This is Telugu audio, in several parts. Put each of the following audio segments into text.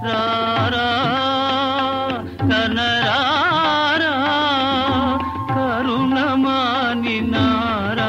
రారా కనరారా కరుణమాని నారా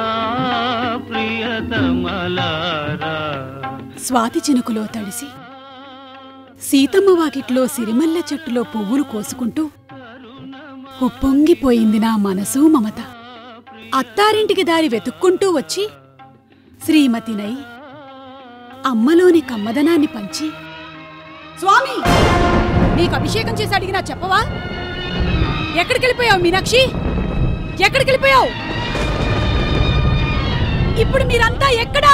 ప్రియతమలారా స్వాతి చినుకులో తడిసి సీతమ్మ వాకిట్లో సిరిమల్లె చెట్టులో పువ్వులు కోసుకుంటూ ఉప్పొంగిపోయింది నా మనసు మమత అత్తారింటికి దారి వెతుక్కుంటూ వచ్చి శ్రీమతినై అమ్మలోని కమ్మదనాన్ని పంచి స్వామి నీకు అభిషేకం చేసి అడిగినా చెప్పవా ఎక్కడికెళ్ళిపోయావు మీనాక్షి ఎక్కడికెళ్ళిపోయావు ఇప్పుడు మీరంతా ఎక్కడా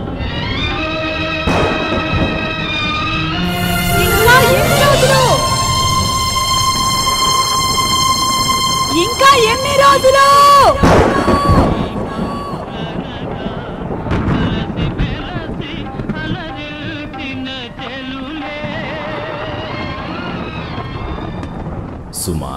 ఇంకా ఎన్ని రోజులు ఇంకా ఎన్ని రోజులు సుమా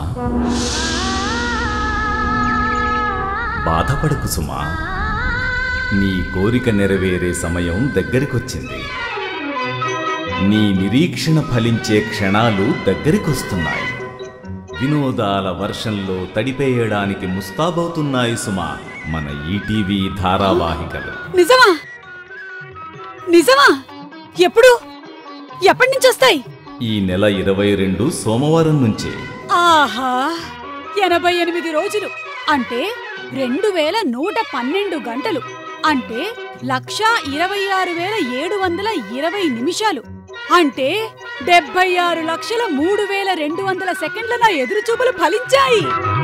బాధపడకు సుమా నీ కోరిక నెరవేరే సమయం దగ్గరికొచ్చింది నీ నిరీక్షణ ఫలించే క్షణాలు దగ్గరికొస్తున్నాయి వినోదాల వర్షంలో తడిపేయడానికి ముస్తాబవుతున్నాయి సుమా మన ఈటీవీ ధారావాహికలు నిజమా నిజమా ఎప్పుడు ఎప్పటి నుంచి వస్తాయి ఈ నెల ఇరవై రెండు సోమవారం నుంచే ఆహా ఎనభై ఎనిమిది రోజులు అంటే రెండు వేల నూట పన్నెండు గంటలు అంటే లక్ష ఇరవై ఆరు వేల ఏడు వందల ఇరవై నిమిషాలు అంటే డెబ్బై ఆరు లక్షల మూడు వేల రెండు వందల సెకండ్ల నా ఎదురుచూపులు ఫలించాయి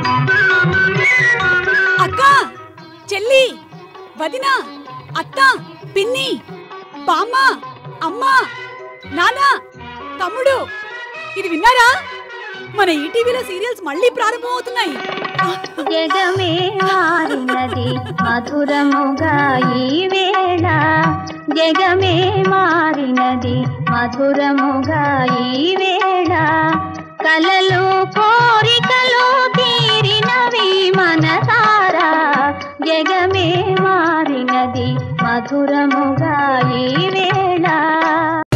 అక్క చెల్లి వదిన అత్త పిన్ని బామ్మ అమ్మ నాన్న తమ్ముడు ఇది విన్నారా మన ఈటీవీలో సీరియల్స్ మళ్ళీ ప్రారంభమవుతున్నాయి జగమే మారినది మధురముగా ఈ వేళ జగమే మారినది మధురముగా ఈ వేళ కలలు కోరికలు తీరినవి మనసారా జగమే మారినది మధురముగా ఈ వేళ